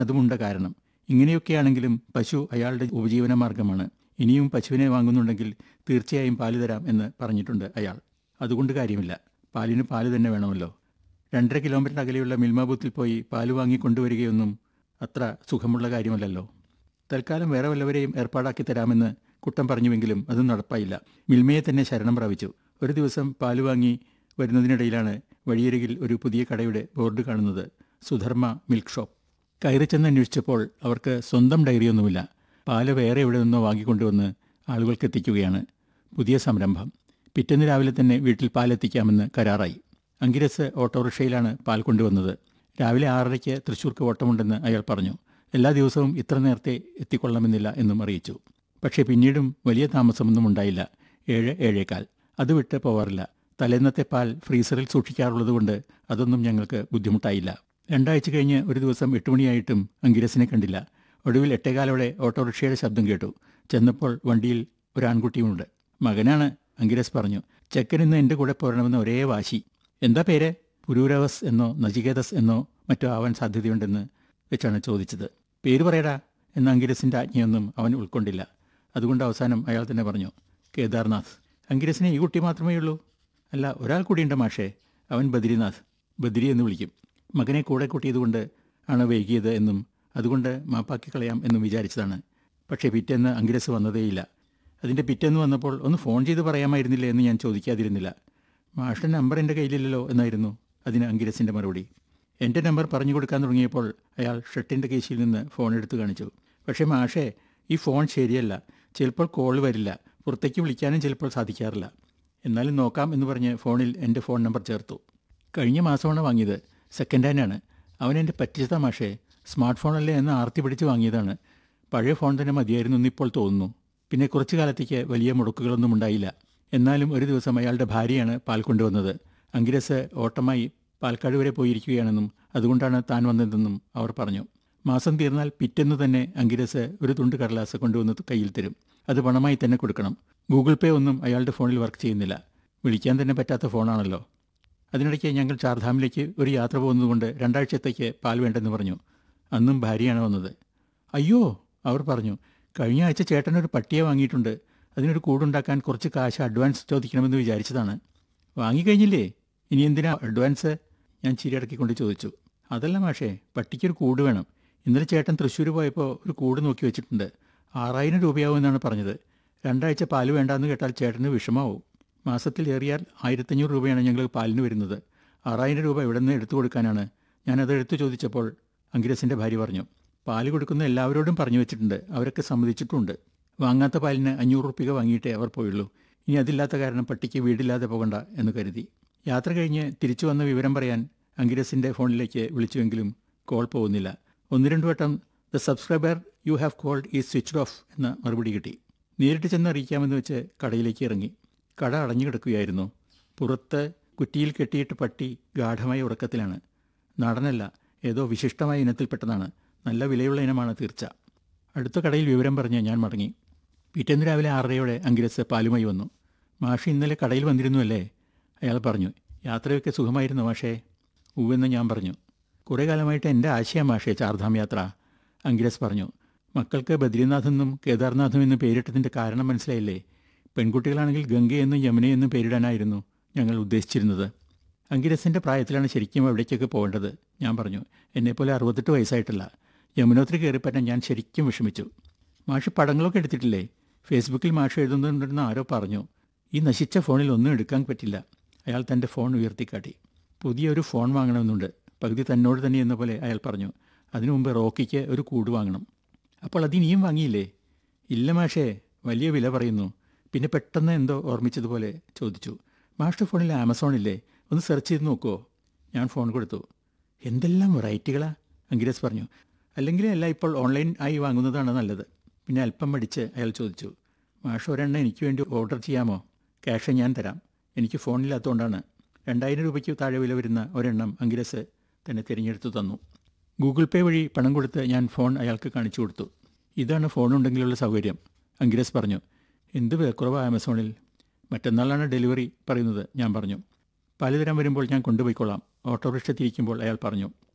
അതുമുണ്ട കാരണം ഇങ്ങനെയൊക്കെയാണെങ്കിലും പശു അയാളുടെ ഉപജീവന മാർഗമാണ് ഇനിയും പശുവിനെ വാങ്ങുന്നുണ്ടെങ്കിൽ തീർച്ചയായും പാല് തരാം എന്ന് പറഞ്ഞിട്ടുണ്ട് അയാൾ അതുകൊണ്ട് കാര്യമില്ല പാലിന് പാല് തന്നെ വേണമല്ലോ രണ്ടര കിലോമീറ്റർ അകലെയുള്ള മിൽമ ബൂത്തിൽ പോയി പാല് വാങ്ങി കൊണ്ടുവരികയൊന്നും അത്ര സുഖമുള്ള കാര്യമല്ലല്ലോ തൽക്കാലം വേറെ വല്ലവരെയും ഏർപ്പാടാക്കി തരാമെന്ന് കുട്ടം പറഞ്ഞുവെങ്കിലും അതും നടപ്പായില്ല മിൽമയെ തന്നെ ശരണം പ്രാപിച്ചു ഒരു ദിവസം പാല് വാങ്ങി വരുന്നതിനിടയിലാണ് വഴിയരികിൽ ഒരു പുതിയ കടയുടെ ബോർഡ് കാണുന്നത് സുധർമ്മ മിൽക്ക് ഷോപ്പ് കയറി ചെന്ന് അന്വേഷിച്ചപ്പോൾ അവർക്ക് സ്വന്തം ഡയറിയൊന്നുമില്ല പാല് വേറെ എവിടെ നിന്നോ വാങ്ങിക്കൊണ്ടുവന്ന് ആളുകൾക്ക് എത്തിക്കുകയാണ് പുതിയ സംരംഭം പിറ്റേന്ന് രാവിലെ തന്നെ വീട്ടിൽ പാലെത്തിക്കാമെന്ന് കരാറായി അങ്കിരസ് ഓട്ടോറിക്ഷയിലാണ് പാൽ കൊണ്ടുവന്നത് രാവിലെ ആറരയ്ക്ക് തൃശ്ശൂർക്ക് ഓട്ടമുണ്ടെന്ന് അയാൾ പറഞ്ഞു എല്ലാ ദിവസവും ഇത്ര നേരത്തെ എത്തിക്കൊള്ളണമെന്നില്ല എന്നും അറിയിച്ചു പക്ഷേ പിന്നീടും വലിയ താമസമൊന്നും ഉണ്ടായില്ല ഏഴ് ഏഴേക്കാൽ അത് വിട്ട് പോവാറില്ല തലേന്നത്തെ പാൽ ഫ്രീസറിൽ സൂക്ഷിക്കാറുള്ളതുകൊണ്ട് അതൊന്നും ഞങ്ങൾക്ക് ബുദ്ധിമുട്ടായില്ല രണ്ടാഴ്ച കഴിഞ്ഞ് ഒരു ദിവസം എട്ടുമണിയായിട്ടും അങ്കിരസിനെ കണ്ടില്ല ഒടുവിൽ എട്ടേകാലോടെ ഓട്ടോറിക്ഷയുടെ ശബ്ദം കേട്ടു ചെന്നപ്പോൾ വണ്ടിയിൽ ഒരു ആൺകുട്ടിയുമുണ്ട് മകനാണ് അങ്കിരസ് പറഞ്ഞു ചെക്കൻ ഇന്ന് എൻ്റെ കൂടെ പോരണമെന്ന് ഒരേ വാശി എന്താ പേര് പുരൂരവസ് എന്നോ നചികേതസ് എന്നോ മറ്റോ ആവാൻ സാധ്യതയുണ്ടെന്ന് വെച്ചാണ് ചോദിച്ചത് പേര് പറയടാ എന്ന അങ്കിരസിൻ്റെ ആജ്ഞയൊന്നും അവൻ ഉൾക്കൊണ്ടില്ല അതുകൊണ്ട് അവസാനം അയാൾ തന്നെ പറഞ്ഞു കേദാർനാഥ് അങ്കിരസിനെ ഈ കുട്ടി മാത്രമേ ഉള്ളൂ അല്ല ഒരാൾ കൂടിയുണ്ട് മാഷേ അവൻ ബദ്രിനാഥ് ബദ്രി എന്ന് വിളിക്കും മകനെ കൂടെ കൂട്ടിയതുകൊണ്ട് ആണ് വൈകിയത് എന്നും അതുകൊണ്ട് മാപ്പാക്കി കളയാം എന്നും വിചാരിച്ചതാണ് പക്ഷേ പിറ്റേന്ന് അങ്കിരസ് വന്നതേയില്ല അതിൻ്റെ പിറ്റേന്ന് വന്നപ്പോൾ ഒന്ന് ഫോൺ ചെയ്ത് പറയാമായിരുന്നില്ലേ എന്ന് ഞാൻ ചോദിക്കാതിരുന്നില്ല മാഷിൻ്റെ നമ്പർ എൻ്റെ കയ്യിലില്ലല്ലോ എന്നായിരുന്നു അതിന് അങ്കിരസിൻ്റെ മറുപടി എൻ്റെ നമ്പർ പറഞ്ഞു കൊടുക്കാൻ തുടങ്ങിയപ്പോൾ അയാൾ ഷർട്ടിൻ്റെ കേസിൽ നിന്ന് ഫോൺ എടുത്ത് കാണിച്ചു പക്ഷേ മാഷേ ഈ ഫോൺ ശരിയല്ല ചിലപ്പോൾ കോൾ വരില്ല പുറത്തേക്ക് വിളിക്കാനും ചിലപ്പോൾ സാധിക്കാറില്ല എന്നാലും നോക്കാം എന്ന് പറഞ്ഞ് ഫോണിൽ എൻ്റെ ഫോൺ നമ്പർ ചേർത്തു കഴിഞ്ഞ മാസമാണ് വാങ്ങിയത് സെക്കൻഡ് ഹാൻഡാണ് അവൻ എൻ്റെ പറ്റിച്ചതാ മാഷേ സ്മാർട്ട് ഫോണല്ലേ എന്ന് ആർത്തി പിടിച്ച് വാങ്ങിയതാണ് പഴയ ഫോൺ തന്നെ മതിയായിരുന്നു എന്നിപ്പോൾ തോന്നുന്നു പിന്നെ കുറച്ചു കാലത്തേക്ക് വലിയ മുടക്കുകളൊന്നും ഉണ്ടായില്ല എന്നാലും ഒരു ദിവസം അയാളുടെ ഭാര്യയാണ് പാൽ കൊണ്ടുവന്നത് അങ്കിരസ് ഓട്ടമായി പാൽക്കാട് വരെ പോയിരിക്കുകയാണെന്നും അതുകൊണ്ടാണ് താൻ വന്നതെന്നും അവർ പറഞ്ഞു മാസം തീർന്നാൽ പിറ്റെന്ന് തന്നെ അങ്കിരസ് ഒരു തുണ്ട് കടലാസ് കൊണ്ടുവന്ന് കയ്യിൽ തരും അത് പണമായി തന്നെ കൊടുക്കണം ഗൂഗിൾ പേ ഒന്നും അയാളുടെ ഫോണിൽ വർക്ക് ചെയ്യുന്നില്ല വിളിക്കാൻ തന്നെ പറ്റാത്ത ഫോണാണല്ലോ അതിനിടയ്ക്ക് ഞങ്ങൾ ചാർധാമിലേക്ക് ഒരു യാത്ര പോകുന്നതുകൊണ്ട് രണ്ടാഴ്ചത്തേക്ക് പാൽ വേണ്ടെന്ന് പറഞ്ഞു അന്നും ഭാര്യയാണ് വന്നത് അയ്യോ അവർ പറഞ്ഞു കഴിഞ്ഞ ആഴ്ച ചേട്ടനൊരു പട്ടിയെ വാങ്ങിയിട്ടുണ്ട് അതിനൊരു കൂടുണ്ടാക്കാൻ കുറച്ച് കാശ് അഡ്വാൻസ് ചോദിക്കണമെന്ന് വിചാരിച്ചതാണ് വാങ്ങിക്കഴിഞ്ഞില്ലേ ഇനി എന്തിനാ അഡ്വാൻസ് ഞാൻ ചിരിയടക്കിക്കൊണ്ട് ചോദിച്ചു അതല്ല മാഷേ പട്ടിക്കൊരു കൂട് വേണം ഇന്നലെ ചേട്ടൻ തൃശ്ശൂർ പോയപ്പോൾ ഒരു കൂട് നോക്കി വെച്ചിട്ടുണ്ട് ആറായിരം രൂപയാവുമെന്നാണ് പറഞ്ഞത് രണ്ടാഴ്ച പാല് വേണ്ടാന്ന് കേട്ടാൽ ചേട്ടന് വിഷമാവും മാസത്തിൽ ഏറിയാൽ ആയിരത്തഞ്ഞൂറ് രൂപയാണ് ഞങ്ങൾ പാലിന് വരുന്നത് ആറായിരം രൂപ എവിടെ നിന്ന് എടുത്തു കൊടുക്കാനാണ് ഞാനത് എടുത്തു ചോദിച്ചപ്പോൾ അങ്കിരസിൻ്റെ ഭാര്യ പറഞ്ഞു പാല് കൊടുക്കുന്ന എല്ലാവരോടും പറഞ്ഞു വെച്ചിട്ടുണ്ട് അവരൊക്കെ സമ്മതിച്ചിട്ടുണ്ട് വാങ്ങാത്ത പാലിന് അഞ്ഞൂറ് റുപ്യ വാങ്ങിയിട്ടേ അവർ പോയുള്ളൂ ഇനി അതില്ലാത്ത കാരണം പട്ടിക്ക് വീടില്ലാതെ പോകണ്ട എന്ന് കരുതി യാത്ര കഴിഞ്ഞ് തിരിച്ചു വന്ന വിവരം പറയാൻ അങ്കിരസിൻ്റെ ഫോണിലേക്ക് വിളിച്ചുവെങ്കിലും കോൾ പോകുന്നില്ല ഒന്ന് രണ്ടു വട്ടം the subscriber you have called is switched off എന്ന മറുപടി കിട്ടി നേരിട്ട് ചെന്ന് അറിയിക്കാമെന്ന് വെച്ച് കടയിലേക്ക് ഇറങ്ങി കട അടഞ്ഞു കിടക്കുകയായിരുന്നു പുറത്ത് കുറ്റിയിൽ കെട്ടിയിട്ട് പട്ടി ഗാഠമായ ഉറക്കത്തിലാണ് നടനല്ല ഏതോ വിശിഷ്ടമായ ഇനത്തിൽപ്പെട്ടതാണ് നല്ല വിലയുള്ള ഇനമാണ് തീർച്ച അടുത്ത കടയിൽ വിവരം പറഞ്ഞ് ഞാൻ മടങ്ങി പിറ്റേന്ന് രാവിലെ ആറരയോടെ അങ്കിരസ് പാലുമായി വന്നു മാഷി ഇന്നലെ കടയിൽ വന്നിരുന്നു അല്ലേ അയാൾ പറഞ്ഞു യാത്രയൊക്കെ സുഖമായിരുന്നു മാഷേ ഉവെന്ന് ഞാൻ പറഞ്ഞു കുറേ കാലമായിട്ട് എൻ്റെ ആശയ മാഷേ ചാർധാം യാത്ര അങ്കിരസ് പറഞ്ഞു മക്കൾക്ക് ബദ്രീനാഥെന്നും കേദാർനാഥും എന്ന് പേരിട്ടതിൻ്റെ കാരണം മനസ്സിലായില്ലേ പെൺകുട്ടികളാണെങ്കിൽ ഗംഗയെന്നും യമുനയെന്നും പേരിടാനായിരുന്നു ഞങ്ങൾ ഉദ്ദേശിച്ചിരുന്നത് അങ്കിരസിൻ്റെ പ്രായത്തിലാണ് ശരിക്കും എവിടേക്കൊക്കെ പോകേണ്ടത് ഞാൻ പറഞ്ഞു എന്നെപ്പോലെ അറുപത്തെട്ട് വയസ്സായിട്ടില്ല യമുനോത്രി കയറിപ്പറ്റാൻ ഞാൻ ശരിക്കും വിഷമിച്ചു മാഷ് പടങ്ങളൊക്കെ എടുത്തിട്ടില്ലേ ഫേസ്ബുക്കിൽ മാഷ് എഴുതുന്നുണ്ടെന്ന് ആരോ പറഞ്ഞു ഈ നശിച്ച ഫോണിൽ ഒന്നും എടുക്കാൻ പറ്റില്ല അയാൾ തൻ്റെ ഫോൺ ഉയർത്തിക്കാട്ടി പുതിയൊരു ഫോൺ വാങ്ങണമെന്നുണ്ട് പകുതി തന്നോട് തന്നെ എന്ന പോലെ അയാൾ പറഞ്ഞു അതിനു മുമ്പ് റോക്കിക്ക് ഒരു കൂട് വാങ്ങണം അപ്പോൾ അതിനിയും വാങ്ങിയില്ലേ ഇല്ല മാഷേ വലിയ വില പറയുന്നു പിന്നെ പെട്ടെന്ന് എന്തോ ഓർമ്മിച്ചതുപോലെ ചോദിച്ചു മാഷ്ടർ ഫോണിൽ ആമസോൺ ഇല്ലേ ഒന്ന് സെർച്ച് ചെയ്ത് നോക്കുമോ ഞാൻ ഫോൺ കൊടുത്തു എന്തെല്ലാം വെറൈറ്റികളാ അങ്കിരസ് പറഞ്ഞു അല്ലെങ്കിൽ അല്ല ഇപ്പോൾ ഓൺലൈൻ ആയി വാങ്ങുന്നതാണ് നല്ലത് പിന്നെ അല്പം മടിച്ച് അയാൾ ചോദിച്ചു മാഷ് ഒരെണ്ണം എനിക്ക് വേണ്ടി ഓർഡർ ചെയ്യാമോ ക്യാഷ് ഞാൻ തരാം എനിക്ക് ഫോണില്ലാത്തതുകൊണ്ടാണ് രണ്ടായിരം രൂപയ്ക്ക് താഴെ വില വരുന്ന ഒരെണ്ണം അങ്കിരസ് തന്നെ തിരഞ്ഞെടുത്തു തന്നു ഗൂഗിൾ പേ വഴി പണം കൊടുത്ത് ഞാൻ ഫോൺ അയാൾക്ക് കാണിച്ചു കൊടുത്തു ഇതാണ് ഫോണുണ്ടെങ്കിലുള്ള സൗകര്യം അങ്കിരസ് പറഞ്ഞു എന്ത് വിലക്കുറവ് ആമസോണിൽ മറ്റന്നാളാണ് ഡെലിവറി പറയുന്നത് ഞാൻ പറഞ്ഞു പലതരം വരുമ്പോൾ ഞാൻ കൊണ്ടുപോയിക്കൊള്ളാം ഓട്ടോറിക്ഷ തിരിക്കുമ്പോൾ അയാൾ പറഞ്ഞു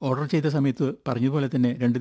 ഓർഡർ ചെയ്ത സമയത്ത് പറഞ്ഞതുപോലെ തന്നെ രണ്ട്